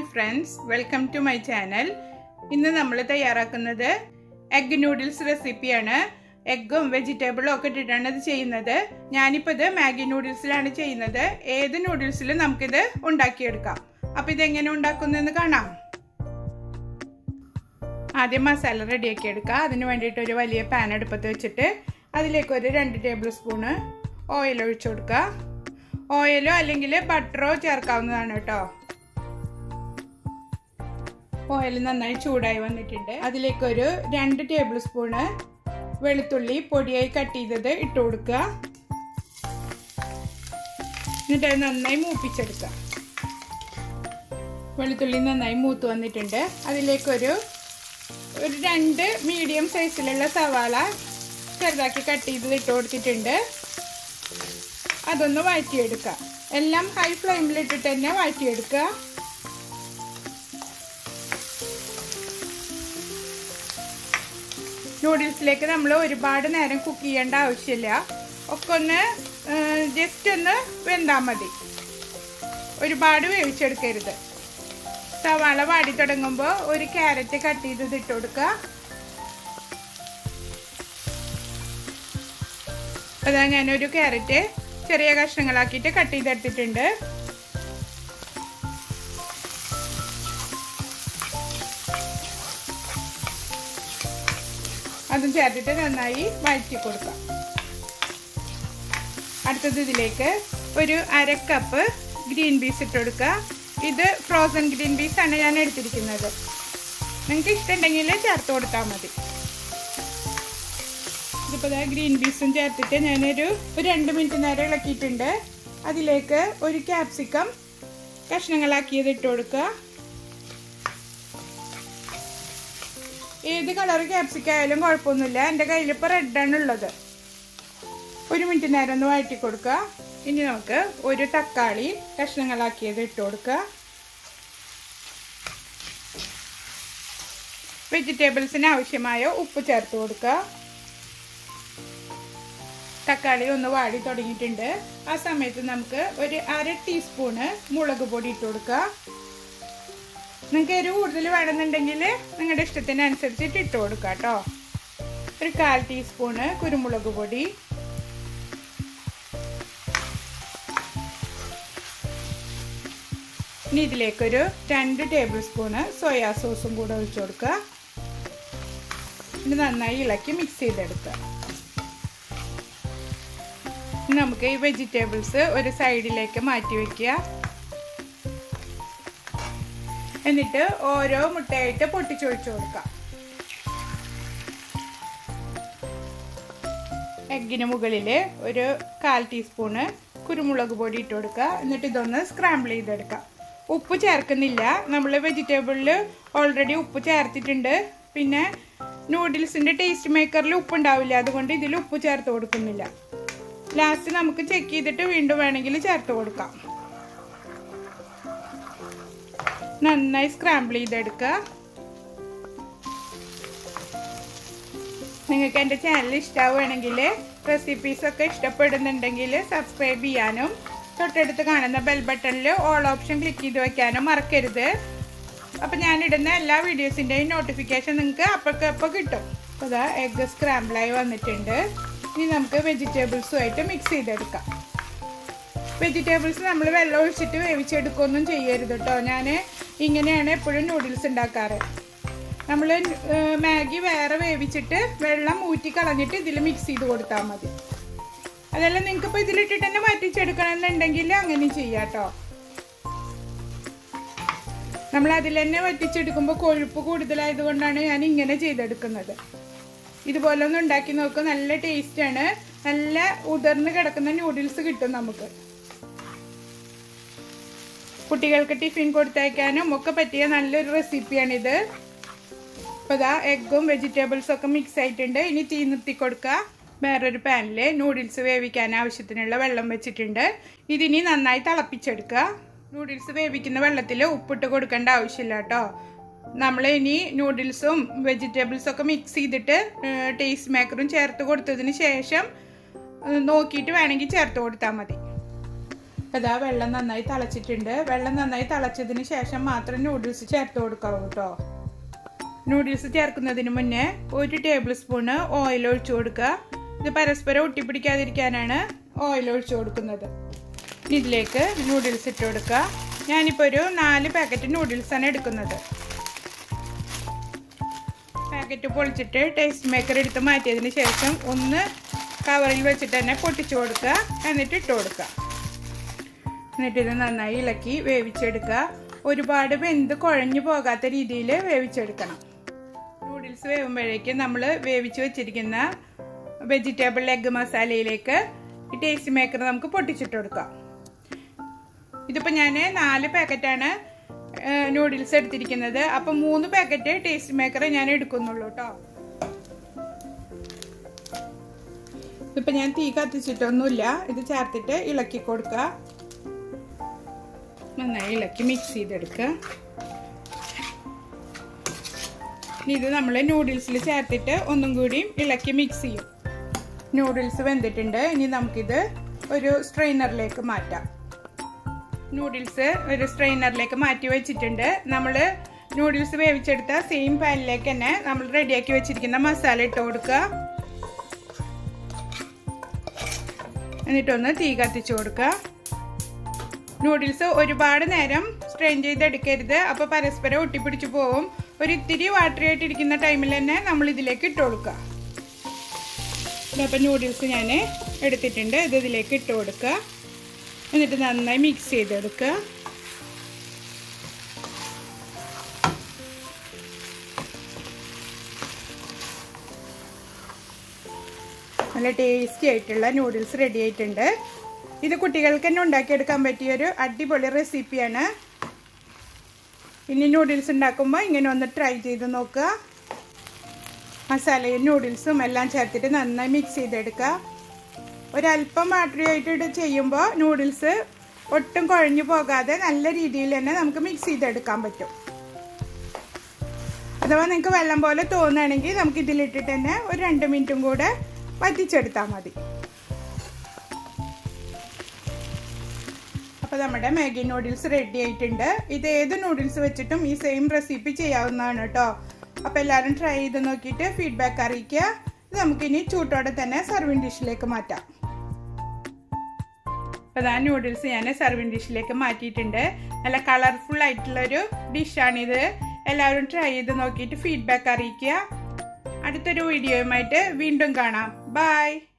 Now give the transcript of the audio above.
friends welcome to my channel ഇന്ന് നമ്മൾ തയ്യാറാക്കുന്നത് എഗ് നൂഡിൽസ് റെസിപ്പിയാണ് എഗ്ഗും വെജിറ്റബിളും ഒക്കെ ഇട്ടിട്ടാണ് ഇത് ചെയ്യുന്നത് ഞാനിപ്പോൾ ഇത് മാഗി നൂഡിൽസിലാണ് ചെയ്യുന്നത് ഏത് നൂഡിൽസിലും നമുക്കിത് ഉണ്ടാക്കിയെടുക്കാം അപ്പോൾ ഇതെങ്ങനെ ഉണ്ടാക്കുന്നതെന്ന് കാണാം ആദ്യം മസാല റെഡിയാക്കി എടുക്കുക അതിന് വേണ്ടിയിട്ട് ഒരു വലിയ പാൻ അടുപ്പത്ത് വെച്ചിട്ട് അതിലേക്ക് ഒരു രണ്ട് ടേബിൾ സ്പൂണ് ഓയിൽ ഒഴിച്ചു കൊടുക്കുക ഓയിലോ അല്ലെങ്കിൽ ബട്ടറോ ചേർക്കാവുന്നതാണ് കേട്ടോ ഓയിൽ നന്നായി ചൂടായി വന്നിട്ടുണ്ട് അതിലേക്ക് ഒരു രണ്ട് ടേബിൾ സ്പൂണ് വെളുത്തുള്ളി പൊടിയായി കട്ട് ചെയ്തത് ഇട്ട് കൊടുക്കുക എന്നിട്ട് അത് നന്നായി മൂപ്പിച്ചെടുക്കുക വെളുത്തുള്ളി നന്നായി മൂത്ത് വന്നിട്ടുണ്ട് അതിലേക്കൊരു ഒരു രണ്ട് മീഡിയം സൈസിലുള്ള സവാള ചെറുതാക്കി കട്ട് ചെയ്ത് ഇട്ട് കൊടുത്തിട്ടുണ്ട് അതൊന്ന് വഴറ്റിയെടുക്കുക എല്ലാം ഹൈ ഫ്ലെയിമിലിട്ടിട്ട് തന്നെ വഴറ്റിയെടുക്കുക നൂഡിൽസിലേക്ക് നമ്മൾ ഒരുപാട് നേരം കുക്ക് ചെയ്യേണ്ട ആവശ്യമില്ല ഒക്കെ ഒന്ന് ജസ്റ്റ് ഒന്ന് വെന്താൽ മതി ഒരുപാട് വേവിച്ചെടുക്കരുത് സവാള വാടി തുടങ്ങുമ്പോൾ ഒരു ക്യാരറ്റ് കട്ട് ചെയ്തത് ഇട്ട് കൊടുക്കുക അതാ ഞാനൊരു ക്യാരറ്റ് ചെറിയ കഷ്ണങ്ങളാക്കിയിട്ട് കട്ട് ചെയ്തെടുത്തിട്ടുണ്ട് അതും ചേർത്തിട്ട് നന്നായി വഴറ്റി കൊടുക്കാം അടുത്തത് ഇതിലേക്ക് ഒരു അര കപ്പ് ഗ്രീൻ പീസ് ഇട്ട് കൊടുക്കുക ഇത് ഫ്രോസൺ ഗ്രീൻ പീസ് ആണ് ഞാൻ എടുത്തിരിക്കുന്നത് നിങ്ങൾക്ക് ഇഷ്ടമുണ്ടെങ്കിൽ ചേർത്ത് കൊടുത്താൽ മതി ഇതിപ്പോൾ ഗ്രീൻ പീസും ചേർത്തിട്ട് ഞാനൊരു ഒരു രണ്ട് മിനിറ്റ് നേരം ഇളക്കിയിട്ടുണ്ട് അതിലേക്ക് ഒരു ക്യാപ്സിക്കം കഷ്ണങ്ങളാക്കിയത് ഇട്ട് കൊടുക്കുക ഏത് കളർ ക്യാപ്സിക്കം ആയാലും കുഴപ്പമൊന്നുമില്ല എൻ്റെ കയ്യിൽ ഇപ്പോൾ റെഡാണ് ഉള്ളത് ഒരു മിനിറ്റ് നേരം ഒന്ന് വഴറ്റി കൊടുക്കുക ഇനി നമുക്ക് ഒരു തക്കാളി കഷ്ണങ്ങളാക്കിയത് ഇട്ട് കൊടുക്കുക വെജിറ്റബിൾസിന് ആവശ്യമായ ഉപ്പ് ചേർത്ത് കൊടുക്കുക തക്കാളി ഒന്ന് വാടി തുടങ്ങിയിട്ടുണ്ട് ആ സമയത്ത് നമുക്ക് ഒരു അര ടീസ്പൂണ് മുളക് പൊടി ഇട്ട് കൊടുക്കുക നിങ്ങൾക്ക് എരിവ് കൂടുതൽ വേണമെന്നുണ്ടെങ്കിൽ നിങ്ങളുടെ ഇഷ്ടത്തിനനുസരിച്ചിട്ട് ഇട്ട് കൊടുക്കുക കേട്ടോ ഒരു കാൽ ടീസ്പൂണ് കുരുമുളക് പൊടി ഇനി ഇതിലേക്കൊരു രണ്ട് ടേബിൾ സ്പൂണ് സോയാ സോസും കൂടെ ഒഴിച്ചു കൊടുക്കുക ഇത് നന്നായി ഇളക്കി മിക്സ് ചെയ്തെടുക്കുക നമുക്ക് ഈ വെജിറ്റബിൾസ് ഒരു സൈഡിലേക്ക് മാറ്റി വയ്ക്കുക എന്നിട്ട് ഓരോ മുട്ടയായിട്ട് പൊട്ടിച്ചൊഴിച്ചു കൊടുക്കാം എഗ്ഗിന് മുകളിൽ ഒരു കാൽ ടീസ്പൂണ് കുരുമുളക് പൊടി ഇട്ട് കൊടുക്കുക എന്നിട്ട് ഇതൊന്ന് സ്ക്രാമ്പിൾ ചെയ്തെടുക്കാം ഉപ്പ് ചേർക്കുന്നില്ല നമ്മൾ വെജിറ്റബിളിൽ ഓൾറെഡി ഉപ്പ് ചേർത്തിട്ടുണ്ട് പിന്നെ നൂഡിൽസിൻ്റെ ടേസ്റ്റ് മേക്കറിൽ ഉപ്പ് ഉണ്ടാവില്ല അതുകൊണ്ട് ഇതിൽ ഉപ്പ് ചേർത്ത് കൊടുക്കുന്നില്ല ലാസ്റ്റ് നമുക്ക് ചെക്ക് ചെയ്തിട്ട് വീണ്ടും വേണമെങ്കിൽ ചേർത്ത് കൊടുക്കാം നന്നായി സ്ക്രാമ്പിൾ ചെയ്തെടുക്കുക നിങ്ങൾക്ക് എൻ്റെ ചാനൽ ഇഷ്ടമാവുകയാണെങ്കിൽ റെസിപ്പീസൊക്കെ ഇഷ്ടപ്പെടുന്നുണ്ടെങ്കിൽ സബ്സ്ക്രൈബ് ചെയ്യാനും തൊട്ടടുത്ത് കാണുന്ന ബെൽ ബട്ടണിൽ ഓൾ ഓപ്ഷൻ ക്ലിക്ക് ചെയ്ത് വയ്ക്കാനും മറക്കരുത് അപ്പം ഞാനിടുന്ന എല്ലാ വീഡിയോസിൻ്റെയും നോട്ടിഫിക്കേഷൻ നിങ്ങൾക്ക് അപ്പോഴപ്പോൾ കിട്ടും അപ്പോൾ അതാ എഗ്ഗ് സ്ക്രാമ്പിളായി വന്നിട്ടുണ്ട് ഇനി നമുക്ക് വെജിറ്റബിൾസുമായിട്ട് മിക്സ് ചെയ്തെടുക്കാം വെജിറ്റബിൾസ് നമ്മൾ വെള്ളം ഒഴിച്ചിട്ട് വേവിച്ചെടുക്കുകയൊന്നും ചെയ്യരുത് കേട്ടോ ഞാൻ ഇങ്ങനെയാണ് എപ്പോഴും നൂഡിൽസ് ഉണ്ടാക്കാറ് നമ്മൾ മാഗി വേറെ വേവിച്ചിട്ട് വെള്ളം ഊറ്റി കളഞ്ഞിട്ട് ഇതിൽ മിക്സ് ചെയ്ത് കൊടുത്താൽ മതി അതല്ല നിങ്ങൾക്ക് ഇപ്പോൾ ഇതിലിട്ടിട്ട് തന്നെ വറ്റിച്ചെടുക്കണം എന്നുണ്ടെങ്കിൽ അങ്ങനെ ചെയ്യാം കേട്ടോ നമ്മൾ അതിൽ തന്നെ വറ്റിച്ചെടുക്കുമ്പോൾ കൊഴുപ്പ് കൂടുതലായത് കൊണ്ടാണ് ഞാൻ ഇങ്ങനെ ചെയ്തെടുക്കുന്നത് ഇതുപോലെ ഒന്ന് ഉണ്ടാക്കി നോക്കുക നല്ല ടേസ്റ്റാണ് നല്ല ഉതിർന്ന് കിടക്കുന്ന നൂഡിൽസ് കിട്ടും നമുക്ക് കുട്ടികൾക്ക് ടിഫിൻ കൊടുത്തയക്കാനും ഒക്കെ പറ്റിയ നല്ലൊരു റെസിപ്പിയാണിത് അപ്പോൾ ഇതാ എഗ്ഗും വെജിറ്റബിൾസും ഒക്കെ മിക്സ് ആയിട്ടുണ്ട് ഇനി തീ നിർത്തി കൊടുക്കുക വേറൊരു പാനിൽ നൂഡിൽസ് വേവിക്കാൻ ആവശ്യത്തിനുള്ള വെള്ളം വെച്ചിട്ടുണ്ട് ഇതിനി നന്നായി തിളപ്പിച്ചെടുക്കുക നൂഡിൽസ് വേവിക്കുന്ന വെള്ളത്തിൽ ഉപ്പിട്ട് കൊടുക്കേണ്ട ആവശ്യമില്ല കേട്ടോ നമ്മൾ ഇനി നൂഡിൽസും വെജിറ്റബിൾസും ഒക്കെ മിക്സ് ചെയ്തിട്ട് ടേസ്റ്റ് മേക്കറും ചേർത്ത് കൊടുത്തതിന് ശേഷം നോക്കിയിട്ട് വേണമെങ്കിൽ ചേർത്ത് കൊടുത്താൽ മതി അതാ വെള്ളം നന്നായി തിളച്ചിട്ടുണ്ട് വെള്ളം നന്നായി തിളച്ചതിന് ശേഷം മാത്രം നൂഡിൽസ് ചേർത്ത് കൊടുക്കാവൂ കേട്ടോ നൂഡിൽസ് ചേർക്കുന്നതിന് മുന്നേ ഒരു ടേബിൾ സ്പൂണ് ഓയിൽ ഒഴിച്ചു കൊടുക്കുക ഇത് പരസ്പരം ഒട്ടിപ്പിടിക്കാതിരിക്കാനാണ് ഓയിൽ ഒഴിച്ചു കൊടുക്കുന്നത് ഇതിലേക്ക് നൂഡിൽസ് ഇട്ട് കൊടുക്കുക ഞാനിപ്പോൾ ഒരു നാല് പാക്കറ്റ് നൂഡിൽസാണ് എടുക്കുന്നത് പാക്കറ്റ് പൊളിച്ചിട്ട് ടേസ്റ്റ് മേക്കർ എടുത്ത് മാറ്റിയതിന് ശേഷം ഒന്ന് കവറിൽ വെച്ചിട്ട് തന്നെ പൊട്ടിച്ചു കൊടുക്കുക എന്നിട്ട് ഇട്ട് കൊടുക്കുക എന്നിട്ട് ഇത് നന്നായി ഇളക്കി വേവിച്ചെടുക്കുക ഒരുപാട് വെന്ത് കുഴഞ്ഞു പോകാത്ത രീതിയിൽ വേവിച്ചെടുക്കണം നൂഡിൽസ് വേവുമ്പോഴേക്കും നമ്മൾ വേവിച്ച് വെച്ചിരിക്കുന്ന വെജിറ്റബിൾ എഗ് മസാലയിലേക്ക് ഈ ടേസ്റ്റ് മേക്കർ നമുക്ക് പൊട്ടിച്ചിട്ട് കൊടുക്കാം ഇതിപ്പോൾ ഞാൻ നാല് പാക്കറ്റാണ് നൂഡിൽസ് എടുത്തിരിക്കുന്നത് അപ്പം മൂന്ന് പാക്കറ്റ് ടേസ്റ്റ് മേക്കർ ഞാൻ എടുക്കുന്നുള്ളൂ കേട്ടോ ഇപ്പം ഞാൻ തീ കത്തിച്ചിട്ടൊന്നുമില്ല ഇത് ചേർത്തിട്ട് ഇളക്കി കൊടുക്കുക നന്നായി ഇളക്കി മിക്സ് ചെയ്തെടുക്കുക ഇനി ഇത് നമ്മൾ നൂഡിൽസിൽ ചേർത്തിട്ട് ഒന്നും കൂടിയും ഇളക്കി മിക്സ് ചെയ്യും നൂഡിൽസ് വെന്തിട്ടുണ്ട് ഇനി നമുക്കിത് ഒരു സ്ട്രെയിനറിലേക്ക് മാറ്റാം നൂഡിൽസ് ഒരു സ്ട്രെയിനറിലേക്ക് മാറ്റി വെച്ചിട്ടുണ്ട് നമ്മൾ നൂഡിൽസ് വേവിച്ചെടുത്ത സെയിം പാനിലേക്ക് തന്നെ നമ്മൾ റെഡിയാക്കി വെച്ചിരിക്കുന്ന മസാല ഇട്ട് കൊടുക്കുക എന്നിട്ടൊന്ന് തീ കത്തിച്ചു കൊടുക്കുക നൂഡിൽസ് ഒരുപാട് നേരം സ്ട്രെയിൻ ചെയ്തെടുക്കരുത് അപ്പോൾ പരസ്പരം ഒട്ടിപ്പിടിച്ച് പോവും ഒരു ഇത്തിരി വാട്ടറി ആയിട്ടിരിക്കുന്ന ടൈമിൽ തന്നെ നമ്മൾ ഇതിലേക്ക് ഇട്ട് കൊടുക്കുക അപ്പോൾ നൂഡിൽസ് ഞാൻ എടുത്തിട്ടുണ്ട് ഇത് ഇതിലേക്ക് ഇട്ട് കൊടുക്കുക എന്നിട്ട് നന്നായി മിക്സ് ചെയ്തെടുക്കുക നല്ല ടേസ്റ്റി ആയിട്ടുള്ള നൂഡിൽസ് റെഡി ആയിട്ടുണ്ട് ഇത് കുട്ടികൾക്ക് തന്നെ ഉണ്ടാക്കിയെടുക്കാൻ പറ്റിയ ഒരു അടിപൊളി റെസിപ്പിയാണ് ഇനി നൂഡിൽസ് ഉണ്ടാക്കുമ്പോൾ ഇങ്ങനെ ഒന്ന് ട്രൈ ചെയ്ത് നോക്കുക മസാലയും നൂഡിൽസും എല്ലാം ചേർത്തിട്ട് നന്നായി മിക്സ് ചെയ്തെടുക്കുക ഒരല്പം വാട്ടറി ആയിട്ട് ചെയ്യുമ്പോൾ നൂഡിൽസ് ഒട്ടും കുഴഞ്ഞു പോകാതെ നല്ല രീതിയിൽ തന്നെ നമുക്ക് മിക്സ് ചെയ്തെടുക്കാൻ പറ്റും അഥവാ നിങ്ങൾക്ക് വെള്ളം പോലെ തോന്നുകയാണെങ്കിൽ നമുക്ക് ഇതിലിട്ടിട്ട് തന്നെ ഒരു രണ്ട് മിനിറ്റും കൂടെ വറ്റിച്ചെടുത്താൽ മതി അപ്പോൾ നമ്മുടെ മാഗി നൂഡിൽസ് റെഡി ആയിട്ടുണ്ട് ഇത് ഏത് നൂഡിൽസ് വെച്ചിട്ടും ഈ സെയിം റെസിപ്പി ചെയ്യാവുന്നതാണ് കേട്ടോ അപ്പോൾ എല്ലാവരും ട്രൈ ചെയ്ത് നോക്കിയിട്ട് ഫീഡ്ബാക്ക് അറിയിക്കുക ഇത് നമുക്കിനി ചൂട്ടോടെ തന്നെ സർവിങ് ഡിഷിലേക്ക് മാറ്റാം അപ്പോൾ ആ നൂഡിൽസ് ഞാൻ സർവിങ് ഡിഷിലേക്ക് മാറ്റിയിട്ടുണ്ട് നല്ല കളർഫുൾ ആയിട്ടുള്ളൊരു ഡിഷാണിത് എല്ലാവരും ട്രൈ ചെയ്ത് നോക്കിയിട്ട് ഫീഡ്ബാക്ക് അറിയിക്കുക അടുത്തൊരു വീഡിയോയുമായിട്ട് വീണ്ടും കാണാം ബൈ